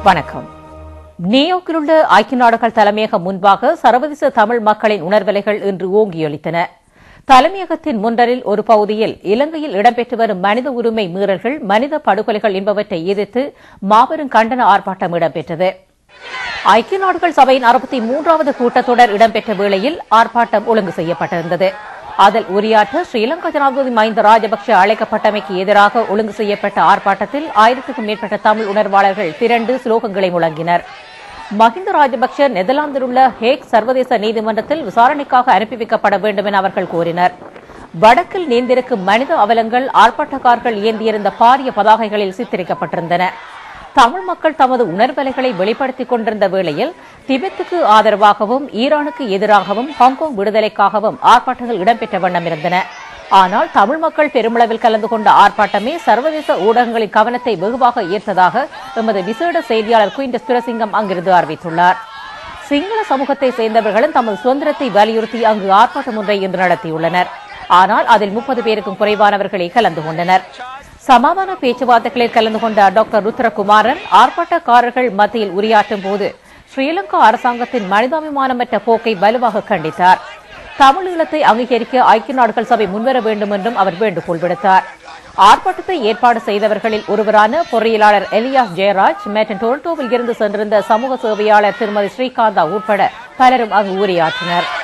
வணக்கம் நியூயார்க்கில் உள்ள ஐக்கிய நாடுகள் தலைமையகம் முன்பாக சர்வதேச தமிழ் மக்களின் உணர்வலைகள் இன்று ஓங்கியொலித்தன தலைமையகத்தின் முன்றலில் ஒரு பகுதியில் இலங்கையில் இடம்பெற்று வரும் மனித உரிமை மீறல்கள் மனித படுகொலைகள் என்பவற்றை எதிர்த்து மாபெரும் கண்டன ஆர்ப்பாட்டம் இடம்பெற்றது ஐக்கிய நாடுகள் சபையின் அறுபத்தி மூன்றாவது கூட்டத்தொடர் இடம்பெற்ற வேளையில் ஆர்ப்பாட்டம் ஒழுங்கு செய்யப்பட்டிருந்தது அதில் உரையாற்ற ஸ்ரீலங்கா ஜனாதிபதி மஹிந்த ராஜபக்ஷ அழைக்கப்பட்டமைக்கு எதிராக ஒழுங்கு செய்யப்பட்ட ஆர்ப்பாட்டத்தில் ஆயிரத்துக்கும் மேற்பட்ட தமிழ் உணர்வாளர்கள் திரண்டு ஸ்லோகங்களை முழங்கினர் மஹிந்த ராஜபக்ஷ நெதர்லாந்தில் உள்ள ஹேக் சர்வதேச நீதிமன்றத்தில் விசாரணைக்காக அனுப்பி வைக்கப்பட வேண்டும் என அவர்கள் கோரினர் வடக்கில் நீந்திருக்கும் மனித அவலங்கள் ஆர்ப்பாட்டக்காரர்கள் ஏந்தியிருந்த பாரிய பதாகைகளில் சித்தரிக்கப்பட்டிருந்தன தமிழ் மக்கள் தமது உணர்வலைகளை வெளிப்படுத்திக் கொண்டிருந்த வேளையில் திபெத்துக்கு ஆதரவாகவும் ஈரானுக்கு எதிராகவும் ஹாங்காங் விடுதலைக்காகவும் ஆர்ப்பாட்டங்கள் இடம்பெற்ற வண்ணம் இருந்தன ஆனால் தமிழ் மக்கள் பெருமளவில் கலந்து கொண்ட ஆர்ப்பாட்டமே சர்வதேச ஊடகங்களின் கவனத்தை வெகுவாக ஈர்த்ததாக எமது விசேட செய்தியாளர் குயின்டஸ் பிரசிங்கம் அங்கிருந்து அறிவித்துள்ளார் சிங்கள சமூகத்தை சேர்ந்தவர்களும் தமது சுதந்திரத்தை வலியுறுத்தி அங்கு ஆர்ப்பாட்டம் ஒன்றை இன்று நடத்தியுள்ளனர் ஆனால் அதில் முப்பது பேருக்கும் குறைவானவர்களே கலந்து கொண்டனர் சமாதான பேச்சுவார்த்தைகளில் கலந்து கொண்ட டாக்டர் ருத்ரகுமாரன் ஆர்ப்பாட்டக்காரர்கள் மத்தியில் உரையாற்றும் போது ஸ்ரீலங்கா அரசாங்கத்தின் மனிதாபிமானமற்ற போக்கை வலுவாக கண்டித்தார் தமிழீழத்தை அங்கீகரிக்க ஐக்கிய நாடுகள் சபை முன்வர வேண்டும் என்றும் அவர் வேண்டுகோள் விடுத்தார் ஆர்ப்பாட்டத்தை ஏற்பாடு செய்தவர்களில் ஒருவரான பொறியியலாளர் எலியாஸ் ஜெயராஜ் மற்றும் டொரண்டோவில் இருந்து சென்றிருந்த சமூக சேவையாளர் திருமதி ஸ்ரீகாந்தா உட்பட பலரும் அங்கு உரையாற்றினர்